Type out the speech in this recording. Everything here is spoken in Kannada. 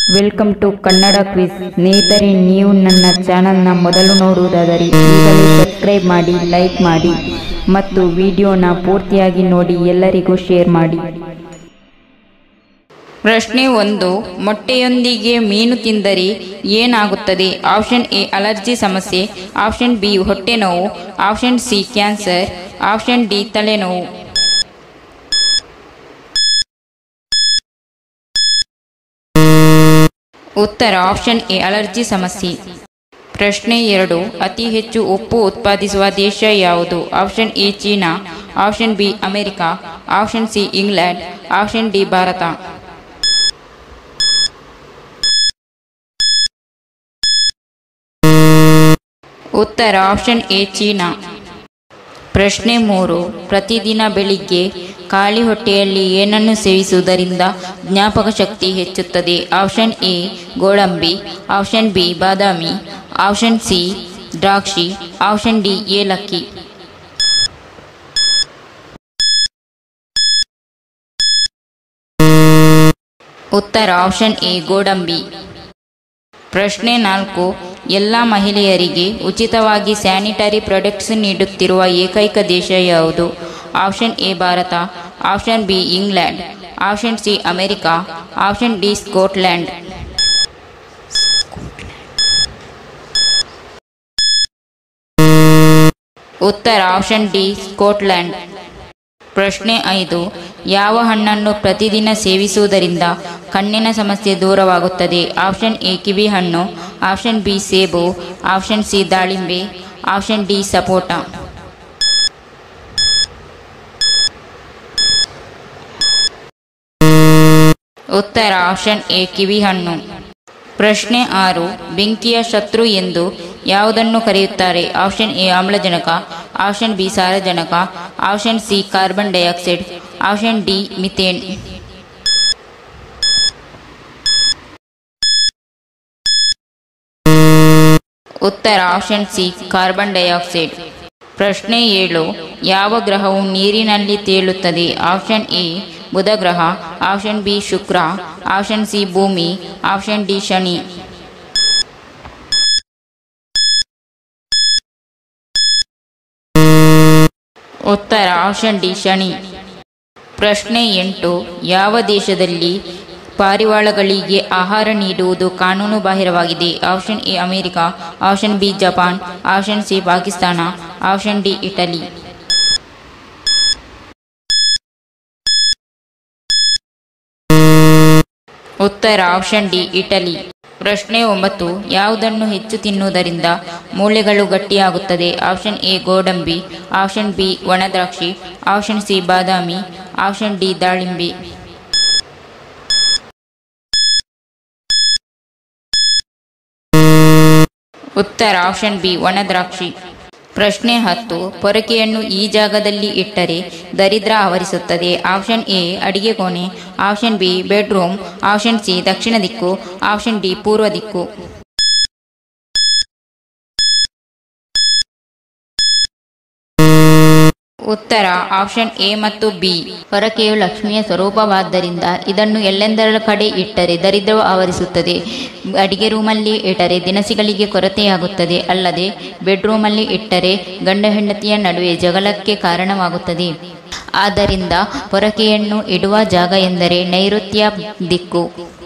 ವೆಲ್ಕಮ್ ಟು ಕನ್ನಡ ಕ್ವಿಸ್ ಸ್ನೇಹಿತರೆ ನೀವು ನನ್ನ ಚಾನಲ್ನ ಮೊದಲು ನೋಡುವುದಾದರೆ ಈಗಲೇ ಸಬ್ಸ್ಕ್ರೈಬ್ ಮಾಡಿ ಲೈಕ್ ಮಾಡಿ ಮತ್ತು ವಿಡಿಯೋನ ಪೂರ್ತಿಯಾಗಿ ನೋಡಿ ಎಲ್ಲರಿಗೂ ಶೇರ್ ಮಾಡಿ ಪ್ರಶ್ನೆ ಒಂದು ಮೊಟ್ಟೆಯೊಂದಿಗೆ ಮೀನು ತಿಂದರೆ ಏನಾಗುತ್ತದೆ ಆಪ್ಷನ್ ಎ ಅಲರ್ಜಿ ಸಮಸ್ಯೆ ಆಪ್ಷನ್ ಬಿ ಹೊಟ್ಟೆ ನೋವು option C cancer option D ತಲೆನೋವು ಉತ್ತರ ಆಪ್ಷನ್ ಎ ಅಲರ್ಜಿ ಸಮಸ್ಯೆ ಪ್ರಶ್ನೆ ಎರಡು ಅತಿ ಹೆಚ್ಚು ಉಪ್ಪು ಉತ್ಪಾದಿಸುವ ದೇಶ ಯಾವುದು option A China option B America option C England option D Bharat ಉತ್ತರ ಆಪ್ಷನ್ ಎ ಚೀನಾ ಪ್ರಶ್ನೆ ಮೂರು ಪ್ರತಿದಿನ ಬೆಳಿಗ್ಗೆ ಖಾಲಿ ಹೊಟ್ಟೆಯಲ್ಲಿ ಏನನ್ನು ಸೇವಿಸುವುದರಿಂದ ಜ್ಞಾಪಕ ಶಕ್ತಿ ಹೆಚ್ಚುತ್ತದೆ ಆಪ್ಷನ್ ಎ ಗೋಡಂಬಿ ಆಪ್ಷನ್ ಬಿ ಬಾದಾಮಿ ಆಪ್ಷನ್ ಸಿ ದ್ರಾಕ್ಷಿ ಆಪ್ಷನ್ ಡಿ ಏಲಕ್ಕಿ ಉತ್ತರ ಆಪ್ಷನ್ ಎ ಗೋಡಂಬಿ ಪ್ರಶ್ನೆ ನಾಲ್ಕು ಎಲ್ಲ ಮಹಿಳೆಯರಿಗೆ ಉಚಿತವಾಗಿ ಸ್ಯಾನಿಟರಿ ಪ್ರಾಡಕ್ಟ್ಸ್ ನೀಡುತ್ತಿರುವ ಏಕೈಕ ದೇಶ ಯಾವುದು option A Bharat option B England option C America option D Scotland ಉತ್ತರ ಆಪ್ಷನ್ ಡಿ ಸ್ಕಾಟ್ಲ್ಯಾಂಡ್ ಪ್ರಶ್ನೆ ಐದು ಯಾವ ಹಣ್ಣನ್ನು ಪ್ರತಿದಿನ ಸೇವಿಸುವುದರಿಂದ ಕಣ್ಣಿನ ಸಮಸ್ಯೆ ದೂರವಾಗುತ್ತದೆ ಆಪ್ಷನ್ ಎ ಕಿವಿ ಹಣ್ಣು ಆಪ್ಷನ್ ಬಿ ಸೇಬು ಆಪ್ಷನ್ ಸಿ ದಾಳಿಂಬೆ ಆಪ್ಷನ್ ಡಿ ಸಪೋಟ ಉತ್ತರ ಆಪ್ಷನ್ ಎ ಕಿವಿ ಹಣ್ಣು ಪ್ರಶ್ನೆ ಆರು ಬೆಂಕಿಯ ಶತ್ರು ಎಂದು ಯಾವುದನ್ನು ಕರೆಯುತ್ತಾರೆ ಆಪ್ಷನ್ ಎ ಆಮ್ಲಜನಕ ಆಪ್ಷನ್ ಬಿ ಸಾರಜನಕ option C carbon dioxide option D methane ಉತ್ತರ ಆಪ್ಷನ್ ಸಿ ಕಾರ್ಬನ್ ಡೈಆಕ್ಸೈಡ್ ಪ್ರಶ್ನೆ ಏಳು ಯಾವ ಗ್ರಹವು ನೀರಿನಲ್ಲಿ ತೇಲುತ್ತದೆ ಆಪ್ಷನ್ ಎ ಬುಧ ಗ್ರಹ ಆಪ್ಷನ್ ಬಿ ಶುಕ್ರ ಆಪ್ಷನ್ ಸಿ ಭೂಮಿ ಆಪ್ಷನ್ ಡಿ ಶನಿ ಉತ್ತರ ಆಪ್ಷನ್ ಡಿ ಶನಿ ಪ್ರಶ್ನೆ ಎಂಟು ಯಾವ ದೇಶದಲ್ಲಿ ಪಾರಿವಾಳಗಳಿಗೆ ಆಹಾರ ನೀಡುವುದು ಕಾನೂನು ಬಾಹಿರವಾಗಿದೆ option A America option B Japan option C Pakistan option D Italy ಉತ್ತರ ಆಪ್ಷನ್ ಡಿ ಇಟಲಿ ಪ್ರಶ್ನೆ ಒಂಬತ್ತು ಯಾವುದನ್ನು ಹೆಚ್ಚು ತಿನ್ನುವುದರಿಂದ ಮೂಳೆಗಳು ಗಟ್ಟಿಯಾಗುತ್ತದೆ ಆಪ್ಷನ್ ಎ ಗೋಡಂಬಿ ಆಪ್ಷನ್ ಬಿ ಒಣದ್ರಾಕ್ಷಿ ಆಪ್ಷನ್ ಸಿ ಬಾದಾಮಿ ಆಪ್ಷನ್ ಡಿ ದಾಳಿಂಬೆ ಉತ್ತರ ಆಪ್ಷನ್ ಬಿ ಒಣದ್ರಾಕ್ಷಿ ಪ್ರಶ್ನೆ ಹತ್ತು ಪೊರಕೆಯನ್ನು ಈ ಜಾಗದಲ್ಲಿ ಇಟ್ಟರೆ ದರಿದ್ರ ಆವರಿಸುತ್ತದೆ ಆಪ್ಷನ್ ಎ ಅಡಿಗೆ ಕೋಣೆ option B bedroom option C ದಕ್ಷಿಣ ದಿಕ್ಕು ಆಪ್ಷನ್ ಡಿ ಪೂರ್ವ ದಿಕ್ಕು ಉತ್ತರ ಆಪ್ಷನ್ ಎ ಮತ್ತು ಬಿ ಹೊರಕೆಯು ಲಕ್ಷ್ಮಿಯ ಸ್ವರೂಪವಾದ್ದರಿಂದ ಇದನ್ನು ಎಲ್ಲೆಂದರ ಕಡೆ ಇಟ್ಟರೆ ದರಿದ್ರವು ಆವರಿಸುತ್ತದೆ ಅಡಿಗೆ ರೂಮಲ್ಲಿ ಇಟ್ಟರೆ ದಿನಸಿಗಳಿಗೆ ಕೊರತೆಯಾಗುತ್ತದೆ ಅಲ್ಲದೆ ಬೆಡ್ರೂಮಲ್ಲಿ ಇಟ್ಟರೆ ಗಂಡ ಹೆಂಡತಿಯ ನಡುವೆ ಜಗಳಕ್ಕೆ ಕಾರಣವಾಗುತ್ತದೆ ಆದ್ದರಿಂದ ಪೊರಕೆಯನ್ನು ಇಡುವ ಜಾಗ ಎಂದರೆ ನೈಋತ್ಯ ದಿಕ್ಕು